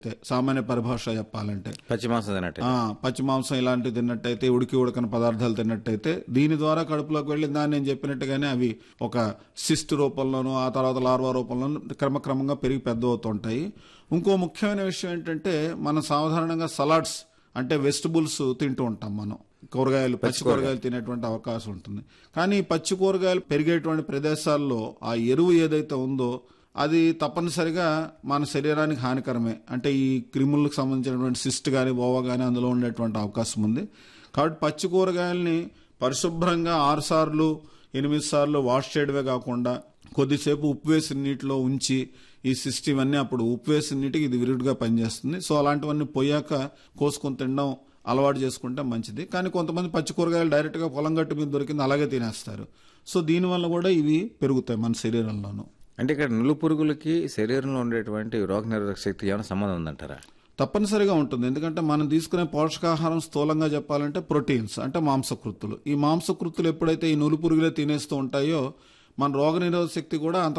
సామాన్య పరిభాష చెప్పాలంటే పచ్చి మాంసం తినట్టు ఆ, పచ్చి మాంసం ఇలాంటివి తిన్నట్టయితే ఉడికి ఉడకని పదార్థాలు తిన్నట్టయితే దీని ద్వారా కడుపులోకి వెళ్ళి దాన్ని నేను చెప్పినట్టుగానే అవి ఒక సిస్ట్ రూపంలోనూ ఆ తర్వాత లార్వా రూపంలోనూ క్రమక్రమంగా పెరిగి పెద్ద అవుతుంటాయి ఇంకో ముఖ్యమైన విషయం ఏంటంటే మనం సాధారణంగా సలాడ్స్ అంటే వెజిటబుల్స్ తింటూ ఉంటాం మనం కూరగాయలు పచ్చి కూరగాయలు తినేటువంటి అవకాశం ఉంటుంది కానీ ఈ పచ్చి కూరగాయలు పెరిగేటువంటి ప్రదేశాల్లో ఆ ఎరువు ఏదైతే ఉందో అది తప్పనిసరిగా మన శరీరానికి హానికరమే అంటే ఈ క్రిములకు సంబంధించినటువంటి సిస్ట్ కానీ ఓవా కానీ అందులో ఉండేటువంటి అవకాశం ఉంది కాబట్టి పచ్చి కూరగాయల్ని పరిశుభ్రంగా ఆరు సార్లు ఎనిమిది సార్లు వాష్ చేయడమే కాకుండా కొద్దిసేపు ఉప్పు వేసిన నీటిలో ఉంచి ఈ సిస్ట్ ఇవన్నీ అప్పుడు ఉప్పు వేసిన నీటికి ఇది విరుడుగా పనిచేస్తుంది సో అలాంటివన్నీ పోయాక కోసుకొని తినడం అలవాటు చేసుకుంటే మంచిది కానీ కొంతమంది పచ్చి కూరగాయలు డైరెక్ట్గా పొలం గట్టు మీద దొరికింది అలాగే తినేస్తారు సో దీనివల్ల కూడా ఇవి పెరుగుతాయి మన శరీరంలోనూ అంటే ఇక్కడ నులు పురుగులకి శరీరంలో ఉండేటువంటి రోగనిరోధక శక్తి ఏమైనా సంబంధం ఉందంటారా తప్పనిసరిగా ఉంటుంది ఎందుకంటే మనం తీసుకునే పోషకాహారం స్థూలంగా చెప్పాలంటే ప్రోటీన్స్ అంటే మాంసకృత్తులు ఈ మాంసకృత్తులు ఎప్పుడైతే ఈ నులు పురుగులే తినేస్తూ ఉంటాయో మన రోగనిరోధక శక్తి కూడా అంత